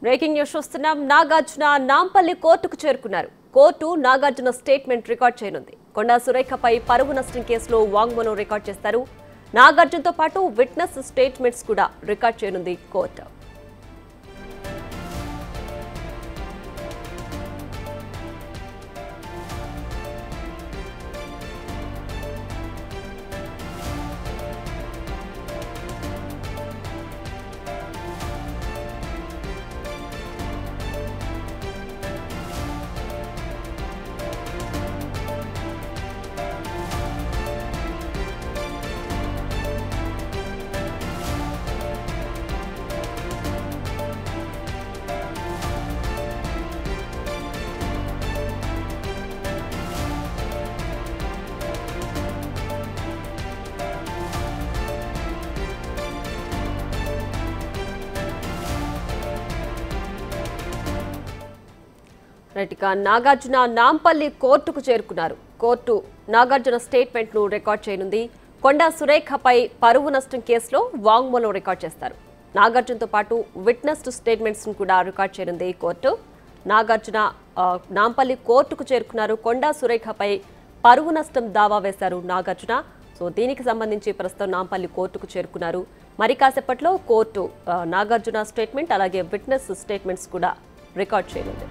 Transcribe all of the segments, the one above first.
Breaking news చూస్తున్నాం నాగార్జున నాంపల్లి కోర్టుకు చేరుకున్నారు కోర్టు నాగార్జున స్టేట్మెంట్ రికార్డ్ చేయనుంది కొండా సురేఖపై పరువు నష్టం కేసులో వాంగ్మూలం రికార్డ్ చేస్తారు నాగార్జునతో పాటు విట్నెస్ స్టేట్మెంట్స్ కూడా రికార్డ్ చేయనుంది కోర్టు రైట్ ఇక నాగార్జున నాంపల్లి కోర్టుకు చేరుకున్నారు కోర్టు నాగార్జున స్టేట్మెంట్ ను రికార్డ్ చేయనుంది కొండా సురేఖపై పరువు నష్టం కేసులో వాంగ్మూలం రికార్డ్ చేస్తారు నాగార్జునతో పాటు విట్నెస్ స్టేట్మెంట్స్ ను కూడా రికార్డ్ చేయనుంది కోర్టు నాగార్జున ఆ, నాంపల్లి కోర్టుకు చేరుకున్నారు కొండా సురేఖపై పరువు నష్టం దావా వేశారు నాగార్జున సో దీనికి సంబంధించి ప్రస్తుతం నాంపల్లి కోర్టుకు చేరుకున్నారు మరి కాసేపట్లో కోర్టు ఆ, నాగార్జున స్టేట్మెంట్ అలాగే విట్నెస్ స్టేట్మెంట్స్ కూడా రికార్డ్ చేయనుంది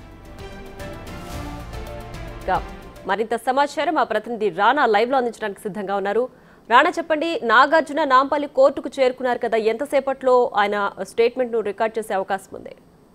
ఇంకా మరింత సమాచారం మా ప్రతినిధి రాణా లైవ్ లో అందించడానికి సిద్ధంగా ఉన్నారు రాణా చెప్పండి నాగార్జున నాంపల్లి కోర్టుకు చేరుకున్నారు కదా ఎంతసేపట్లో ఆయన స్టేట్మెంట్ ను రికార్డ్ చేసే అవకాశం ఉంది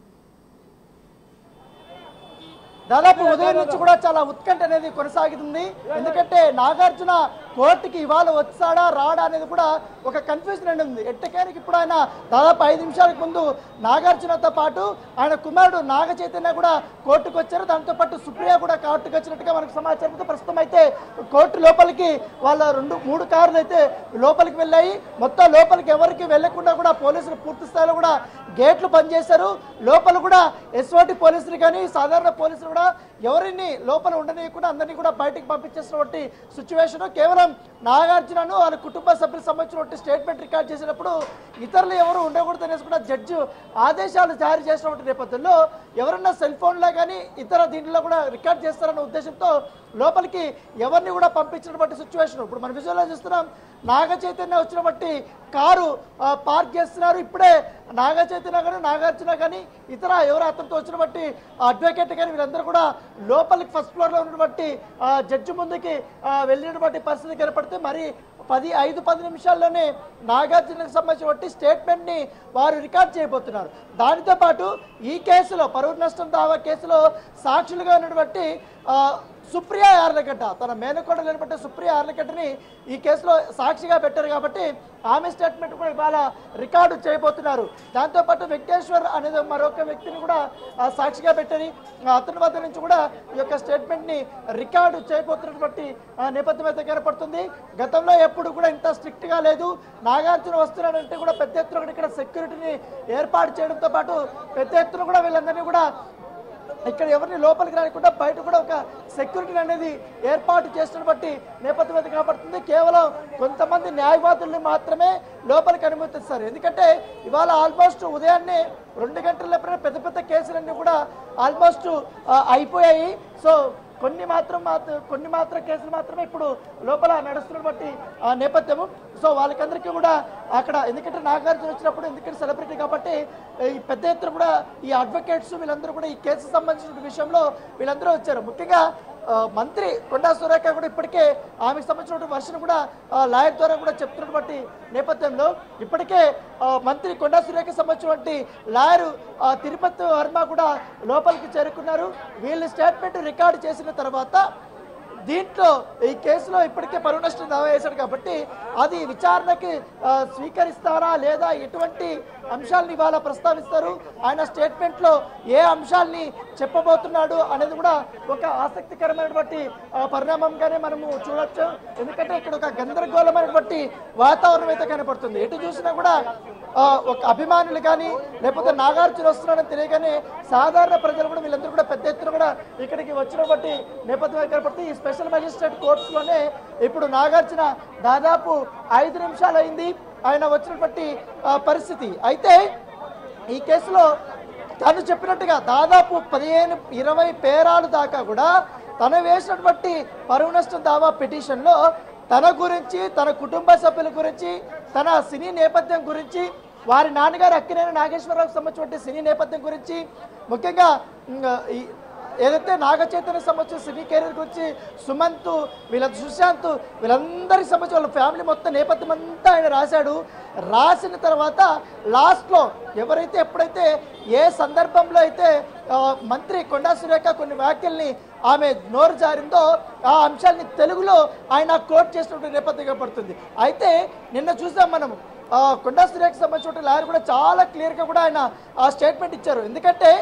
దాదాపు ఉదయం నుంచి కూడా చాలా ఉత్కంఠ అనేది కొనసాగుతుంది ఎందుకంటే నాగార్జున కోర్టుకి ఇవాళ వచ్చాడా రాడా అనేది కూడా ఒక కన్ఫ్యూజన్ అనేది ఉంది ఎట్టకేనికి ఇప్పుడు ఆయన దాదాపు ఐదు నిమిషాలకు ముందు నాగార్జునతో పాటు ఆయన కుమారుడు నాగ చైతన్య కూడా కోర్టుకు వచ్చారు దాంతో పాటు సుప్రియ కూడా కోర్టుకు వచ్చినట్టుగా మనకు సమాచారం ఉంది. ప్రస్తుతం అయితే కోర్టు లోపలికి వాళ్ళ రెండు మూడు కార్లు అయితే లోపలికి వెళ్ళాయి మొత్తం లోపలికి ఎవరికి వెళ్లకుండా కూడా పోలీసులు పూర్తి స్థాయిలో కూడా గేట్లు బంద్ చేశారు లోపల కూడా ఎస్ఓటి పోలీసులు కానీ సాధారణ పోలీసులు కూడా ఎవరిని లోపల ఉండనీయకుండా అందరినీ కూడా బయటికి పంపించేసినటువంటి సిచ్యువేషన్ కేవలం నాగార్జునను వాళ్ళ కుటుంబ సభ్యులకు సంబంధించినటువంటి స్టేట్మెంట్ రికార్డ్ చేసినప్పుడు ఇతరులు ఎవరు ఉండకూడదు అనేసి కూడా జడ్జి ఆదేశాలు జారీ చేసినటువంటి నేపథ్యంలో ఎవరన్నా సెల్ ఫోన్లో కానీ ఇతర దీంట్లో కూడా రికార్డ్ చేస్తారన్న ఉద్దేశంతో లోపలికి ఎవరిని కూడా పంపించినటువంటి సిచ్యువేషన్ ఇప్పుడు మన విజువల్లో చూస్తున్నాం నాగ చైతన్య వచ్చిన బట్టి కారు ఆ, పార్క్ చేస్తున్నారు ఇప్పుడే నాగ చైతన్య కానీ నాగార్జున కానీ ఇతర ఎవరు అతనితో వచ్చిన బట్టి అడ్వకేట్ కానీ వీళ్ళందరూ కూడా లోపలికి ఫస్ట్ ఫ్లోర్లో ఉన్నటువంటి ఆ, జడ్జి ముందుకి ఆ, వెళ్ళినటువంటి పరిస్థితి కనపడితే మరి పది ఐదు పది నిమిషాల్లోనే నాగార్జునకు సంబంధించినటువంటి స్టేట్మెంట్ని వారు రికార్డ్ చేయబోతున్నారు దానితో పాటు ఈ కేసులో పరువు నష్టం దావా కేసులో సాక్షులుగా ఉన్నటువంటి ఆ, సుప్రియ యార్లగడ్డ తన మేనకోడలు లేనబట్టి సుప్రియ యార్లగడ్డని ఈ కేసులో సాక్షిగా పెట్టారు కాబట్టి ఆమె స్టేట్మెంట్ కూడా ఇవాళ రికార్డు చేయబోతున్నారు దాంతోపాటు వెంకటేశ్వర్ అనేది మరొక వ్యక్తిని కూడా ఆ, సాక్షిగా పెట్టని ఆ, అతని వద్ద నుంచి కూడా ఈ యొక్క స్టేట్మెంట్ని రికార్డు చేయబోతున్నటువంటి ఆ, నేపథ్యం అయితే కనపడుతుంది గతంలో ఎప్పుడు కూడా ఇంత స్ట్రిక్ట్గా లేదు నాగార్జున వస్తున్నాడంటే కూడా పెద్ద ఎత్తున కూడా ఇక్కడ సెక్యూరిటీని ఏర్పాటు చేయడంతో పాటు పెద్ద ఎత్తున కూడా వీళ్ళందరినీ కూడా ఇక్కడ ఎవరిని లోపలికి రాకుండా బయట కూడా ఒక సెక్యూరిటీ అనేది ఏర్పాటు చేసిన బట్టి నేపథ్యం అయితే కనబడుతుంది కేవలం కొంతమంది న్యాయవాదుల్ని మాత్రమే లోపలికి అనుమతిస్తారు ఎందుకంటే ఇవాళ ఆల్మోస్ట్ ఉదయాన్నే రెండు గంటల లోపల పెద్ద పెద్ద కేసులన్నీ కూడా ఆల్మోస్ట్ ఆ, అయిపోయాయి సో కొన్ని మాత్రం మాత్ర కొన్ని మాత్రం కేసులు మాత్రమే ఇప్పుడు లోపల నడుస్తున్న బట్టి ఆ నేపథ్యము సో వాళ్ళకందరికీ కూడా అక్కడ ఎందుకంటే నాగార్జున వచ్చినప్పుడు ఎందుకంటే సెలబ్రిటీ కాబట్టి ఈ పెద్ద ఎత్తున కూడా ఈ అడ్వకేట్స్ వీళ్ళందరూ కూడా ఈ కేసు సంబంధించిన విషయంలో వీళ్ళందరూ వచ్చారు ముఖ్యంగా ఆ, మంత్రి కొండా సురేఖ కూడా ఇప్పటికే ఆమెకు సంబంధించిన వర్షన్ కూడా ఆ, లాయర్ ద్వారా కూడా చెప్తున్నటువంటి నేపథ్యంలో ఇప్పటికే ఆ, మంత్రి కొండా సురేఖ సంబంధించినటువంటి లాయరు ఆ, తిరుపతి వర్మ కూడా లోపలికి చేరుకున్నారు వీళ్ళు స్టేట్మెంట్ రికార్డు చేసిన తర్వాత దీంట్లో ఈ కేసులో ఇప్పటికే పరువు నష్టం దావా వేశాడు కాబట్టి అది విచారణకి ఆ, స్వీకరిస్తారా లేదా ఎటువంటి అంశాలను ఇవాళ ప్రస్తావిస్తారు ఆయన స్టేట్మెంట్లో ఏ అంశాల్ని చెప్పబోతున్నాడు అనేది కూడా ఒక ఆసక్తికరమైనటువంటి ఆ, పరిణామంగానే మనము చూడొచ్చు ఎందుకంటే ఇక్కడ ఒక గందరగోళమైనటువంటి వాతావరణం అయితే కనపడుతుంది ఎటు చూసినా కూడా ఆ, ఒక అభిమానులు కానీ లేకపోతే నాగార్జున వస్తున్నాడని తెలియగానే సాధారణ ప్రజలు కూడా వీళ్ళందరూ కూడా పెద్ద ఎత్తున కూడా ఇక్కడికి వచ్చిన బట్టి నేపథ్యం కనపడుతుంది ఈ స్పెషల్ మెజిస్ట్రేట్ కోర్ట్స్లోనే ఇప్పుడు నాగార్జున దాదాపు ఐదు నిమిషాలు అయింది ఆయన వచ్చినటువంటి ఆ, పరిస్థితి అయితే ఈ కేసులో తను చెప్పినట్టుగా దాదాపు పదిహేను ఇరవై పేరాలు దాకా కూడా తను వేసినటువంటి పరువు నష్టం దావా పిటిషన్లో తన గురించి తన కుటుంబ సభ్యుల గురించి తన సినీ నేపథ్యం గురించి వారి నాన్నగారు అక్కినేని నాగేశ్వరరావుకి సంబంధించినటువంటి సినీ నేపథ్యం గురించి ముఖ్యంగా ఉమ్, ఈ ఏదైతే నాగ చైతన్య సంబంధించిన సినీ కెరీర్ గురించి సుమంత్ వీళ్ళ సుశాంత్ వీళ్ళందరికి సంబంధించి వాళ్ళ ఫ్యామిలీ మొత్తం నేపథ్యం అంతా ఆయన రాశాడు రాసిన తర్వాత లాస్ట్లో ఎవరైతే ఎప్పుడైతే ఏ సందర్భంలో అయితే ఆ, మంత్రి కొండా సురేఖ కొన్ని వ్యాఖ్యల్ని ఆమె నోరు జారిందో ఆ అంశాన్ని తెలుగులో ఆయన కోట్ చేసినటువంటి నేపథ్యంగా పడుతుంది అయితే నిన్న చూసాం మనము ఆ, కొండా సురేఖకు సంబంధించిన లాయర్ కూడా చాలా క్లియర్గా కూడా ఆయన ఆ స్టేట్మెంట్ ఇచ్చారు ఎందుకంటే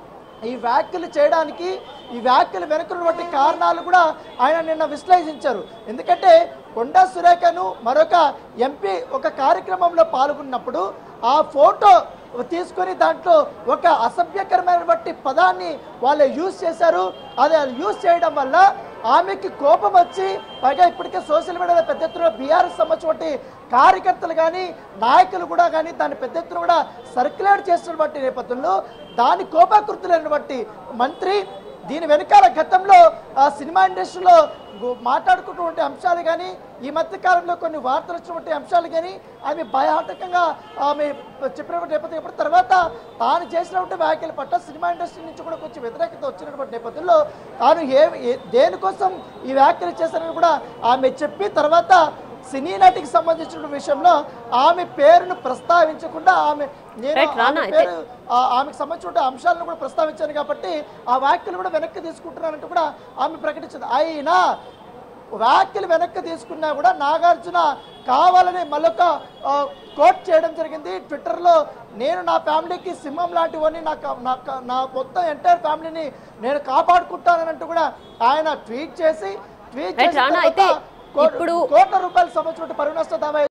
ఈ వ్యాఖ్యలు చేయడానికి ఈ వ్యాఖ్యలు వెనుకున్నటువంటి కారణాలు కూడా ఆయన నిన్న విశ్లేషించారు ఎందుకంటే కొండా సురేఖను మరొక ఎంపీ ఒక కార్యక్రమంలో పాల్గొన్నప్పుడు ఆ ఫోటో తీసుకొని దాంట్లో ఒక అసభ్యకరమైనటువంటి పదాన్ని వాళ్ళు యూజ్ చేశారు అది యూజ్ చేయడం వల్ల ఆమెకి కోపం వచ్చి పైగా ఇప్పటికే సోషల్ మీడియాలో పెద్ద ఎత్తున బీఆర్ఎస్ సంబంధించినటువంటి కార్యకర్తలు కానీ నాయకులు కూడా కానీ దాన్ని పెద్ద ఎత్తున కూడా సర్క్యులేట్ చేస్తున్నటువంటి నేపథ్యంలో దాని కోపాకృతులైనటువంటి మంత్రి దీని వెనకాల గతంలో ఆ సినిమా ఇండస్ట్రీలో గు- మాట్లాడుకున్నటువంటి అంశాలు కానీ ఈ మధ్య కాలంలో కొన్ని వార్తలు వచ్చినటువంటి అంశాలు కానీ ఆమె భయాటకంగా ఆమె చెప్పినటువంటి నేపథ్యం ఎప్పుడు తర్వాత తాను చేసినటువంటి వ్యాఖ్యల పట్ల సినిమా ఇండస్ట్రీ నుంచి కూడా కొంచెం వ్యతిరేకత వచ్చినటువంటి నేపథ్యంలో తాను ఏ ఏ- దేనికోసం ఈ వ్యాఖ్యలు చేశారని కూడా ఆమె చెప్పి తర్వాత సినీ నటికి సంబంధించిన విషయంలో ఆమె పేరును ప్రస్తావించకుండా ఆమె నేను Right, రానా, ఆమె అయితే- పేరు ఆ ఆమెకు సంబంధించిన అంశాలను కూడా ప్రస్తావించాను కాబట్టి ఆ వ్యాఖ్యలు కూడా వెనక్కి తీసుకుంటున్నానంటూ కూడా ఆమె ప్రకటించింది అయినా వ్యాఖ్యలు వెనక్కి తీసుకున్నా కూడా నాగార్జున కావాలని మళ్ళొక ఆ, కోట్ చేయడం జరిగింది ట్విట్టర్లో నేను నా ఫ్యామిలీకి సింహం లాంటివని నా క- నా క- నా మొత్తం ఎంటైర్ ఫ్యామిలీని నేను కాపాడుకుంటానంటూ కూడా ఆయన ట్వీట్ చేసి ట్వీట్ Right, చేసిన రానా, తర్వాత అయితే కో- ఇప్పుడు- కోట్ల రూపాయలు సంబంధించిన పరువు నష్ట దావా